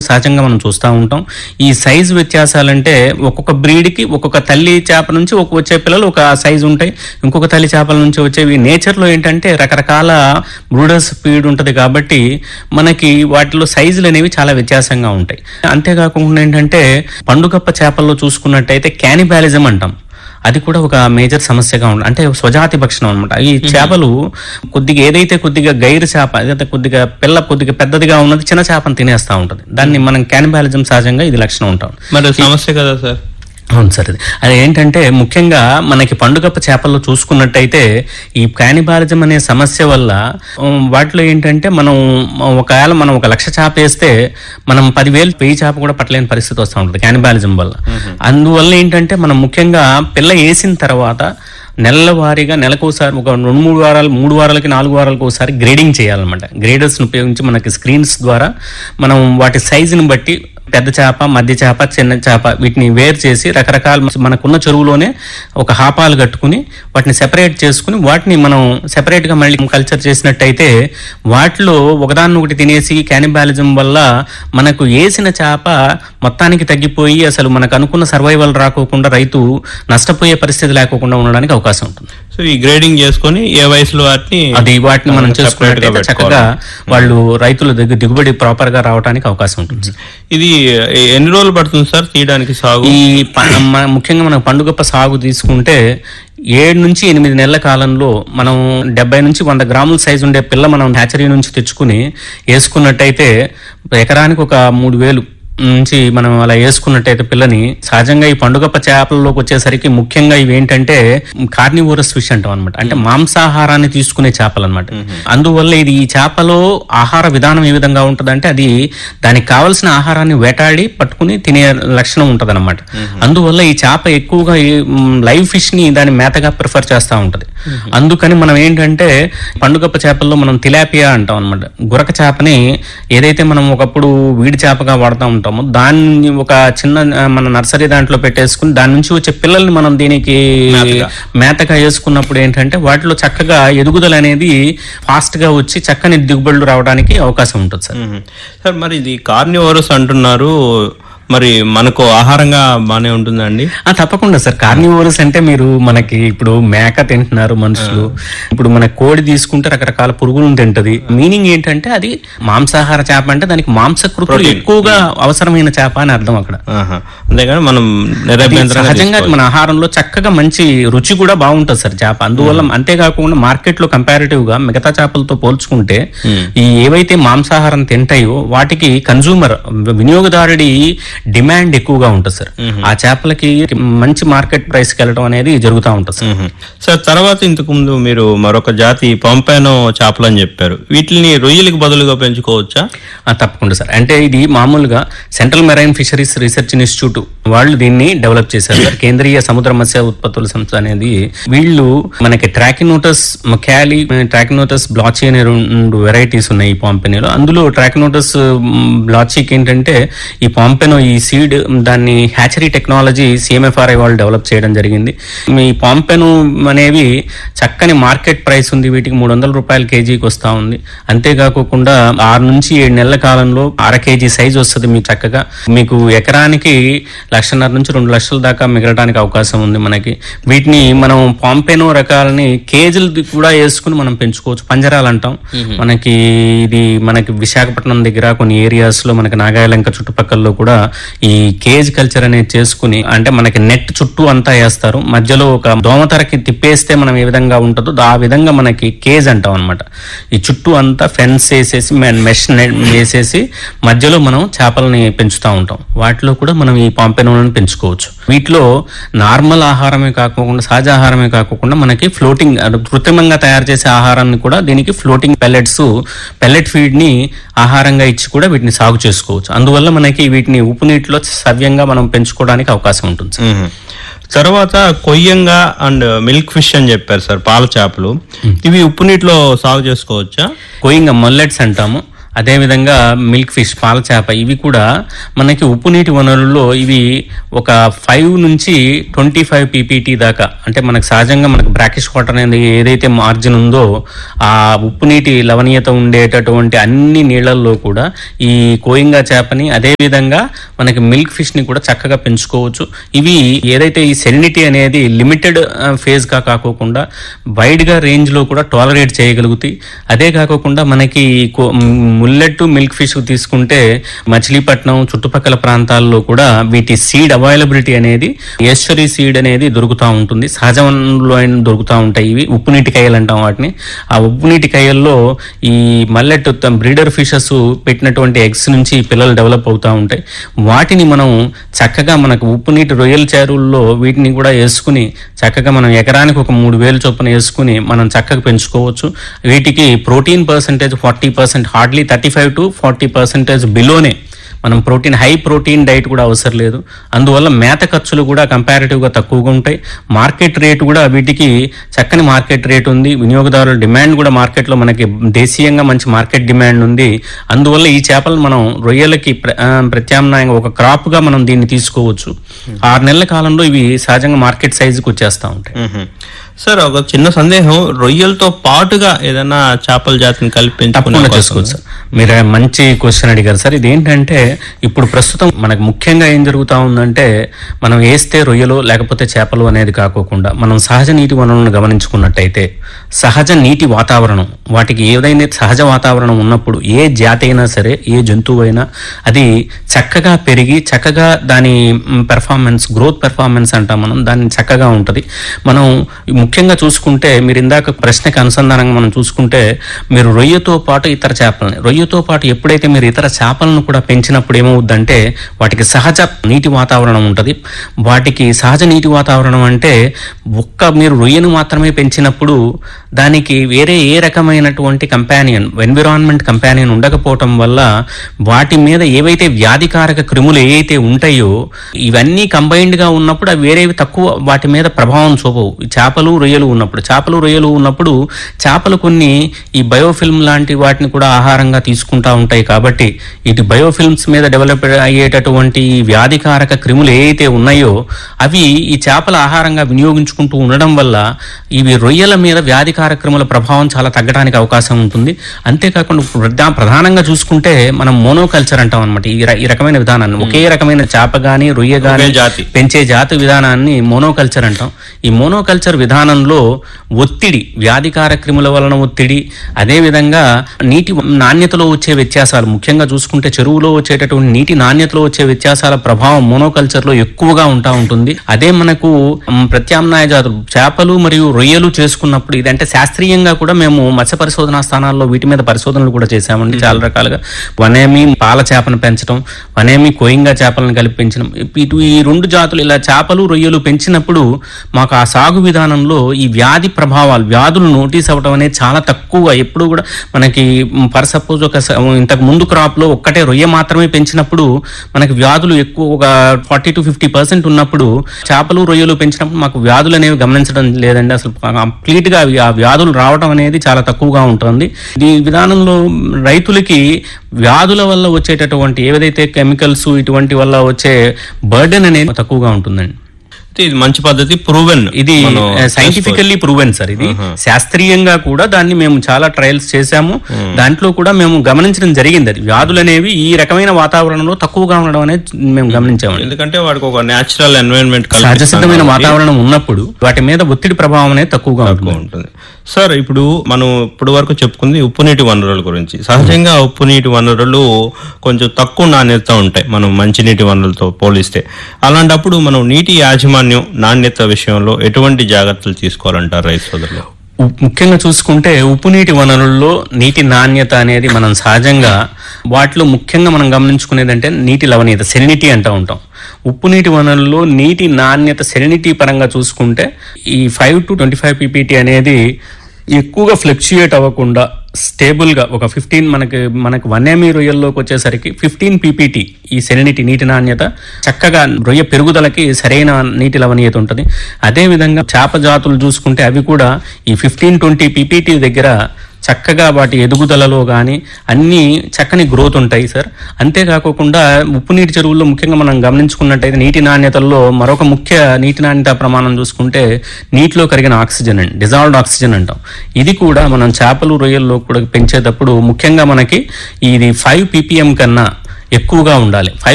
సహజంగా మనం చూస్తూ ఉంటాం ఈ సైజు వ్యత్యాసాలంటే ఒక్కొక్క బ్రీడ్కి ఒక్కొక్క తల్లి చేప నుంచి ఒక వచ్చే పిల్లలు ఒక సైజు ఉంటాయి ఇంకొక తల్లి చేపల నుంచి వచ్చేవి నేచర్లో ఏంటంటే రకరకాల బ్రూడర్స్ స్పీడ్ ఉంటుంది కాబట్టి మనకి వాటిలో సైజులు అనేవి చాలా వ్యత్యాసంగా ఉంటాయి అంతేకాకుండా ఏంటంటే పండుగప్ప చేపల్లో చూసుకున్నట్టయితే క్యానిబాలిజం అంటాం అది కూడా ఒక మేజర్ సమస్యగా ఉంది అంటే స్వజాతి భక్షణం అనమాట ఈ చేపలు కొద్దిగా ఏదైతే కొద్దిగా గైరు చేప ఏదైతే కొద్దిగా పిల్ల కొద్దిగా పెద్దదిగా ఉన్నది చిన్న చేపను తినేస్తా ఉంటుంది దాన్ని మనం క్యానిబాలిజం సహజంగా ఇది లక్షణం ఉంటాం మరి సమస్య కదా సార్ అవును సార్ అది అది ఏంటంటే ముఖ్యంగా మనకి పండుగప్ప చేపల్లో చూసుకున్నట్టయితే ఈ క్యానిబాలిజం అనే సమస్య వల్ల ఉమ్, వాటిలో ఏంటంటే మనం ఒకవేళ మనం ఒక లక్ష చేప వేస్తే మనం పదివేలు వెయ్యి చేప కూడా పట్టలేని పరిస్థితి వస్తూ ఉంటుంది క్యానిబాలిజం వల్ల అందువల్ల ఏంటంటే మనం ముఖ్యంగా పిల్ల వేసిన తర్వాత నెలల వారీగా నెలకోసారి ఒక రెండు మూడు వారాలు మూడు వారాలకి నాలుగు వారాలకు ఒకసారి గ్రేడింగ్ చేయాలన్నమాట గ్రేడర్స్ని ఉపయోగించి మనకి స్క్రీన్స్ ద్వారా మనం వాటి సైజుని బట్టి పెద్ద చేప మధ్య చేప చిన్న చేప వీటిని వేరు చేసి రకరకాల మనకున్న చెరువులోనే ఒక హాపాలు కట్టుకుని వాటిని సెపరేట్ చేసుకుని వాటిని మనం సెపరేట్గా మళ్ళీ కల్చర్ చేసినట్టయితే వాటిలో ఒకదాన్ని ఒకటి తినేసి క్యానిబాలిజం వల్ల మనకు వేసిన చేప మొత్తానికి తగ్గిపోయి అసలు మనకు అనుకున్న సర్వైవల్ రాకోకుండా రైతు నష్టపోయే పరిస్థితి లేకోకుండా ఉండడానికి అవకాశం ఉంటుంది సో ఈ గ్రేడింగ్ చేసుకొని ఏ వయసులో వాటిని అది వాటిని మనం separate గా చేసుకున్నట్టయితే చక్కగా వాళ్ళు రైతుల దగ్గర దిగుబడి ప్రాపర్ గా రావడానికి అవకాశం ఉంటుంది ఇది ఎన్ని రోజులు పడుతుంది సార్ తీయడానికి సాగు ఈ ప- మన- ముఖ్యంగా మనం పండుగప్ప సాగు తీసుకుంటే ఏడు నుంచి ఎనిమిది నెలల కాలంలో మనం డెబ్బై నుంచి వంద గ్రాముల సైజు ఉండే పిల్ల మనం హ్యాచరీ నుంచి తెచ్చుకుని వేసుకున్నట్టయితే ఎకరానికి ఒక మూడు వేలు నుంచి మనం అలా వేసుకున్నట్టయితే పిల్లని సహజంగా ఈ పండుగప్ప చేపలలోకి వచ్చేసరికి ముఖ్యంగా ఇవి ఏంటంటే కార్నివోరస్ ఫిష్ అంటాం అనమాట అంటే మాంసాహారాన్ని తీసుకునే చేపలు అనమాట అందువల్ల ఇది ఈ చేపలో ఆహార విధానం ఏ విధంగా ఉంటదంటే అది దానికి కావలసిన ఆహారాన్ని వేటాడి పట్టుకుని తినే లక్షణం ఉంటది అనమాట అందువల్ల ఈ చేప ఎక్కువగా ఈ, మ్, లైవ్ ఫిష్ ని దాని మేతగా ప్రిఫర్ చేస్తూ ఉంటది అందుకని మనం ఏంటంటే పండుగప్ప చేపల్లో మనం తిలాపియా అంటాం అనమాట గురక చేపని ఏదైతే మనం ఒకప్పుడు వీడి చేపగా వాడుతూ ఉంటామో దాన్ని ఒక చిన్న ఆ, మన నర్సరీ దాంట్లో పెట్టేసుకుని దాని నుంచి వచ్చే పిల్లల్ని మనం దీనికి మేతగా వేసుకున్నప్పుడు ఏంటంటే వాటిలో చక్కగా ఎదుగుదల అనేది ఫాస్ట్ గా వచ్చి చక్కని దిగుబడులు రావడానికి అవకాశం ఉంటుంది సార్ మ్మ్. సార్ మరి ఇది కార్నివోరస్ అంటున్నారు మరి మనకు ఆహారంగా బానే ఉంటుందండి ఆ, తప్పకుండా సార్ కార్నివోరస్ అంటే మీరు మనకి ఇప్పుడు మేక తింటున్నారు మనుషులు ఇప్పుడు మన కోడి తీసుకుంటే రకరకాల పురుగులను తింటది మీనింగ్ ఏంటంటే అది మాంసాహార చేప అంటే దానికి మాంసకృతులు ఎక్కువగా అవసరమైన చేప అని అర్థం అక్కడ ఆహా. అంతేగాని మనం అది నిరభ్యంతరంగా సహజంగా మన ఆహారంలో చక్కగా మంచి రుచి కూడా బాగుంటుంది సార్ చేప అందువల్ల అంతేకాకుండా మార్కెట్ లో కంపారిటివ్ గా మిగతా చేపలతో పోల్చుకుంటే ఈ ఏవైతే మాంసాహారం తింటాయో వాటికి కన్సూమర్ వినియోగదారుడి డిమాండ్ ఎక్కువగా ఉంటుంది సార్ ఆ చేపలకి మంచి మార్కెట్ ప్రైస్ కి వెళ్ళడం అనేది జరుగుతూ ఉంటుంది సార్ మ్మ్. సార్ తర్వాత ఇంతకు ముందు మీరు మరొక జాతి పంపానో చేపలు అని చెప్పారు వీటిని రొయ్యలకు బదులుగా పెంచుకోవచ్చా ఆ, తప్పకుండా సార్ అంటే ఇది మామూలుగా central marine fisheries research institute వాళ్ళు దీన్ని డెవలప్ చేశారు సార్ కేంద్రీయ సముద్ర మత్స్య ఉత్పత్తుల సంస్థ అనేది వీళ్ళు మనకి ట్రాకినోటస్ క్యాలీ ట్రాకినోటస్ బ్లాచీ అనే రెండు వెరైటీస్ ఉన్నాయి ఈ పాంపెనీలో అందులో ట్రాకినోటస్ బ్లాచీకి ఏంటంటే ఈ పాంపెనో ఈ సీడ్ దాన్ని హ్యాచరీ టెక్నాలజీ సిఎంఎఫ్ఆర్ఐ వాళ్ళు డెవలప్ చేయడం జరిగింది ఈ పాంపెను అనేవి చక్కని మార్కెట్ ప్రైస్ ఉంది వీటికి మూడు వందల రూపాయల కేజీకి వస్తా ఉంది అంతేకాకుండా ఆరు నుంచి ఏడు నెలల కాలంలో అర కేజీ సైజ్ వస్తుంది మీకు చక్కగా మీకు ఎకరానికి లక్షన్నర నుంచి రెండు లక్షల దాకా మిగలడానికి అవకాశం ఉంది మనకి వీటిని మనం పాంపెనో రకాలని కేజీలు కూడా వేసుకుని మనం పెంచుకోవచ్చు పంజరాలు అంటాం మనకి ఇది మనకి విశాఖపట్నం దగ్గర కొన్ని ఏరియాస్ లో మనకి నాగాయలంక చుట్టుపక్కల కూడా ఈ కేజ్ కల్చర్ అనేది చేసుకుని అంటే మనకి నెట్ చుట్టూ అంతా వేస్తారు మధ్యలో ఒక దోమతరకి తిప్పేస్తే మనం ఏ విధంగా ఉంటుందో ఆ విధంగా మనకి కేజ్ అంటాం అనమాట ఈ చుట్టూ అంతా ఫెన్స్ వేసేసి మెష్ వేసేసి మధ్యలో మనం చేపలని పెంచుతూ ఉంటాం వాటిలో కూడా మనం ఈ పాంపెనోలను పెంచుకోవచ్చు వీటిలో నార్మల్ ఆహారమే కాకుండా సహజ ఆహారమే కాకుండా మనకి ఫ్లోటింగ్ కృత్రిమంగా తయారు చేసే ఆహారాన్ని కూడా దీనికి ఫ్లోటింగ్ పెల్లెట్స్ పెల్లెట్ ఫీడ్ ని ఆహారంగా ఇచ్చి కూడా వీటిని సాగు చేసుకోవచ్చు అందువల్ల మనకి వీటిని ఉప్పు నీటిలో సవ్యంగా మనం పెంచుకోవడానికి అవకాశం ఉంటుంది సార్. మ్మ్. తర్వాత కొయ్యంగా అండ్ మిల్క్ ఫిష్ అని చెప్పారు సార్ పాల చేపలు ఇవి ఉప్పు నీటిలో సాగు చేసుకోవచ్చా కోయింగ్ మొల్లెట్స్ అంటాము అదేవిధంగా మిల్క్ ఫిష్ పాల చేప ఇవి కూడా మనకి ఉప్పు నీటి వనరుల్లో ఇవి ఒక ఫైవ్ నుంచి ట్వంటీ ఫైవ్ పీపీటీ దాకా అంటే మనకు సహజంగా మనకు బ్రాకిష్ వాటర్ అనేది ఏదైతే మార్జిన్ ఉందో ఆ ఉప్పు నీటి లవణీయత ఉండేటటువంటి అన్ని నీళ్ళల్లో కూడా ఈ కోయింగా చేపని అదే విధంగా మనకి మిల్క్ ఫిష్ ని కూడా చక్కగా పెంచుకోవచ్చు ఇవి ఏదైతే ఈ సెలినిటీ అనేది లిమిటెడ్ ఫేజ్ గా కాకోకుండా వైడ్ గా రేంజ్ లో కూడా టాలరేట్ చేయగలుగుతాయి అదే కాకోకుండా మనకి కో- ముల్లెట్ మిల్క్ ఫిష్ తీసుకుంటే మచిలీపట్నం చుట్టుపక్కల ప్రాంతాల్లో కూడా వీటి సీడ్ అవైలబిలిటీ అనేది ఈశ్వరి సీడ్ అనేది దొరుకుతూ ఉంటుంది సహజ వనరుల్లో అయినా దొరుకుతూ ఉంటాయి ఇవి ఉప్పు నీటి కాయలు అంటాం వాటిని ఆ ఉప్పు నీటి కాయల్లో ఈ మల్లెట్ బ్రీడర్ ఫిషెస్ పెట్టినటువంటి ఎగ్స్ నుంచి పిల్లలు డెవలప్ అవుతూ ఉంటాయి వాటిని మనం చక్కగా మనకు ఉప్పు నీటి రొయ్యల చెరువుల్లో వీటిని కూడా వేసుకుని చక్కగా మనం ఎకరానికి ఒక మూడు వేలు చొప్పున వేసుకుని మనం చక్కగా పెంచుకోవచ్చు వీటికి protein percentage forty percent hardly thirty five to forty percentage బిలోనే మనం ప్రోటీన్ హై ప్రోటీన్ డైట్ కూడా అవసరం లేదు అందువల్ల మేత ఖర్చులు కూడా కంపారిటివ్గా తక్కువగా ఉంటాయి మార్కెట్ రేటు కూడా వీటికి చక్కని మార్కెట్ రేట్ ఉంది వినియోగదారుల డిమాండ్ కూడా మార్కెట్లో మనకి దేశీయంగా మంచి మార్కెట్ డిమాండ్ ఉంది అందువల్ల ఈ చేపలు మనం రొయ్యలకి ప్ర- ఆ, ప్రత్యామ్నాయంగా ఒక క్రాప్గా మనం దీన్ని తీసుకోవచ్చు ఆరు నెలల కాలంలో ఇవి సహజంగా మార్కెట్ సైజుకి వచ్చేస్తూ ఉంటాయి మ్మ్. సార్ ఒక చిన్న సందేహం రొయ్యలతో పాటుగా ఏదైనా చేపల జాతిని కలిపి పెంచుకునే తప్పకుండా అవకాశం చేసుకోవచ్చు సార్ మీరు మంచి క్వశ్చన్ అడిగారు సార్ ఇదేంటంటే ఇప్పుడు ప్రస్తుతం మనకు ముఖ్యంగా ఏం జరుగుతా ఉందంటే మనం వేస్తే రొయ్యలు లేకపోతే చేపలు అనేది కాకోకుండా మనం సహజ నీటి వనరులను గమనించుకున్నట్టయితే సహజ నీటి వాతావరణం వాటికి ఏదైనా సహజ వాతావరణం ఉన్నప్పుడు ఏ జాతి అయినా సరే ఏ జంతువు అయినా అది చక్కగా పెరిగి చక్కగా దాని పెర్ఫార్మెన్స్ గ్రోత్ పెర్ఫార్మెన్స్ అంటాం మనం దాన్ని చక్కగా ఉంటుంది మనం ముఖ్యంగా చూసుకుంటే మీరు ఇందాక ప్రశ్నకి అనుసంధానంగా మనం చూసుకుంటే మీరు రొయ్యతో పాటు ఇతర చేపలని రొయ్యతో పాటు ఎప్పుడైతే మీరు ఇతర చేపలను కూడా పెంచినప్పుడు ఏమవుద్దంటే వాటికి సహజ నీటి వాతావరణం ఉంటుంది వాటికి సహజ నీటి వాతావరణం అంటే ఒక్క మీరు రొయ్యను మాత్రమే పెంచినప్పుడు దానికి వేరే ఏ రకమైనటువంటి కంపానియన్ ఎన్విరాన్మెంట్ కంపానియన్ ఉండకపోవటం వల్ల వాటి మీద ఏవైతే వ్యాధికారక క్రిములు ఏవైతే ఉంటాయో ఇవన్నీ కంబైన్డ్ గా ఉన్నప్పుడు అవి వేరేవి తక్కువ వాటి మీద ప్రభావం చూపవు ఈ చేపలు రొయ్యలు ఉన్నప్పుడు చేపలు రొయ్యలు ఉన్నప్పుడు చేపలు కొన్ని ఈ బయోఫిల్మ్ లాంటి వాటిని కూడా ఆహారంగా తీసుకుంటా ఉంటాయి కాబట్టి ఇటు బయోఫిల్మ్స్ మీద డెవలప్ అయ్యేటటువంటి ఈ వ్యాధికారక క్రిములు ఏవైతే ఉన్నాయో అవి ఈ చేపల ఆహారంగా వినియోగించుకుంటూ ఉండడం వల్ల ఇవి రొయ్యల మీద వ్యాధికార క్రిముల ప్రభావం చాలా తగ్గడానికి అవకాశం ఉంటుంది అంతేకాకుండా ప్రధా- ప్రధానంగా చూసుకుంటే మనం మోనోకల్చర్ అంటాం అనమాట ఈ ర- ఈ రకమైన విధానాన్ని ఒకే రకమైన చేప గాని రొయ్య గాని ఒకే జాతి. పెంచే జాతి విధానాన్ని మోనోకల్చర్ అంటాం ఈ మోనోకల్చర్ విధానంలో ఒత్తిడి వ్యాధికార క్రిముల వలన ఒత్తిడి అదే విధంగా నీటి నాణ్యతలో వచ్చే వ్యత్యాసాలు ముఖ్యంగా చూసుకుంటే చెరువులో వచ్చేటటువంటి నీటి నాణ్యతలో వచ్చే వ్యత్యాసాల ప్రభావం మోనోకల్చర్ లో ఎక్కువగా ఉంటా ఉంటుంది అదే మనకు మ్, ప్రత్యామ్నాయ జాతులు చేపలు మరియు రొయ్యలు చేసుకున్నప్పుడు ఇదంటే శాస్త్రీయంగా కూడా మేము మత్స్య పరిశోధనా స్థానాల్లో వీటి మీద పరిశోధనలు కూడా చేశామండి చాలా రకాలుగా వనేమి పాల చేపను పెంచడం వనేమి కోయింగా చేపలను కలిపి పెంచడం ఇటు ఈ రెండు జాతులు ఇలా చేపలు రొయ్యలు పెంచినప్పుడు మాకు ఆ సాగు విధానంలో ఈ వ్యాధి ప్రభావాలు వ్యాధులు నోటీస్ అవ్వడం అనేది చాలా తక్కువ ఎప్పుడు కూడా మనకి ఫర్ సపోజ్ ఒక స- ఇంతకు ముందు క్రాప్ లో ఒక్కటే రొయ్య మాత్రమే పెంచినప్పుడు మనకి వ్యాధులు ఎక్కువ ఒక ఫార్టీ టు ఫిఫ్టీ పర్సెంట్ ఉన్నప్పుడు చేపలు రొయ్యలు పెంచినప్పుడు మాకు వ్యాధులు అనేవి గమనించడం లేదండి అసలు కంప్లీట్ గా అవి- ఆ వ్యాధులు రావడం అనేది చాలా తక్కువగా ఉంటుంది ఈ విధానంలో రైతులకి వ్యాధుల వల్ల వచ్చేటటువంటి ఏదైతే కెమికల్స్ ఇటువంటి వల్ల వచ్చే బర్డెన్ అనేది తక్కువగా ఉంటుందండి అయితే ఇది మంచి పద్ధతి ప్రూవెన్ ఇది సైంటిఫికల్లీ ప్రూవెన్ సార్ ఇది శాస్త్రీయంగా కూడా దాన్ని మేము చాలా ట్రయల్స్ చేశాము దాంట్లో కూడా మేము గమనించడం జరిగింది అది వ్యాధులు అనేవి ఈ రకమైన వాతావరణంలో తక్కువగా ఉండడం అనేది మేము గమనించాము ఎందుకంటే వాడికి ఒక నేచురల్ ఎన్వైరన్మెంట్ సహజ సిద్ధమైన వాతావరణం ఉన్నప్పుడు వాటి మీద ఒత్తిడి ప్రభావం అనేది తక్కువగా ఉంటుంది ఉంటుంది సార్ ఇప్పుడు మనం ఇప్పుడు వరకు చెప్పుకుంది ఉప్పు నీటి వనరుల గురించి సహజంగా ఉప్పు నీటి వనరులు కొంచెం తక్కువ నాణ్యత ఉంటాయి మనం మంచినీటి వనరులతో పోలిస్తే అలాంటప్పుడు మనం నీటి యాజమాన్యం నాణ్యత విషయంలో ఎటువంటి జాగ్రత్తలు తీసుకోవాలంటారు రైతు సోదరులు ఉప్- ముఖ్యంగా చూసుకుంటే ఉప్పు నీటి వనరుల్లో నీటి నాణ్యత అనేది మనం సహజంగా వాటిలో ముఖ్యంగా మనం గమనించుకునేదంటే నీటి లవణీయత సెలినిటీ అంటూ ఉంటాం ఉప్పు నీటి వనరుల్లో నీటి నాణ్యత సెలినిటీ పరంగా చూసుకుంటే ఈ five to twenty five PPT అనేది ఎక్కువగా ఫ్లక్చుయేట్ అవ్వకుండా స్టేబుల్ గా ఒక ఫిఫ్టీన్ మనకి మనకి వన్ ఎంఈ రొయ్యల్లోకి వచ్చేసరికి ఫిఫ్టీన్ పీపీటీ ఈ సెలినిటీ నీటి నాణ్యత చక్కగా రొయ్య పెరుగుదలకి సరైన నీటి లవణీయత ఉంటుంది అదే విధంగా చేప జాతులు చూసుకుంటే అవి కూడా ఈ ఫిఫ్టీన్ ట్వంటీ పీపీటీ దగ్గర చక్కగా వాటి ఎదుగుదలలో కానీ అన్ని చక్కని గ్రోత్ ఉంటాయి సార్ అంతేకాకుండా ఉప్పు నీటి చెరువుల్లో ముఖ్యంగా మనం గమనించుకున్నట్టయితే నీటి నాణ్యతల్లో మరొక ముఖ్య నీటి నాణ్యత ప్రమాణం చూసుకుంటే నీటిలో కరిగిన ఆక్సిజన్ అండి డిజాల్వ్డ్ ఆక్సిజన్ అంటాం ఇది కూడా మనం చేపలు రొయ్యల్లో కూడా పెంచేటప్పుడు ముఖ్యంగా మనకి ఇది ఫైవ్ పీపీఎం కన్నా ఎక్కువగా ఉండాలి ఫైవ్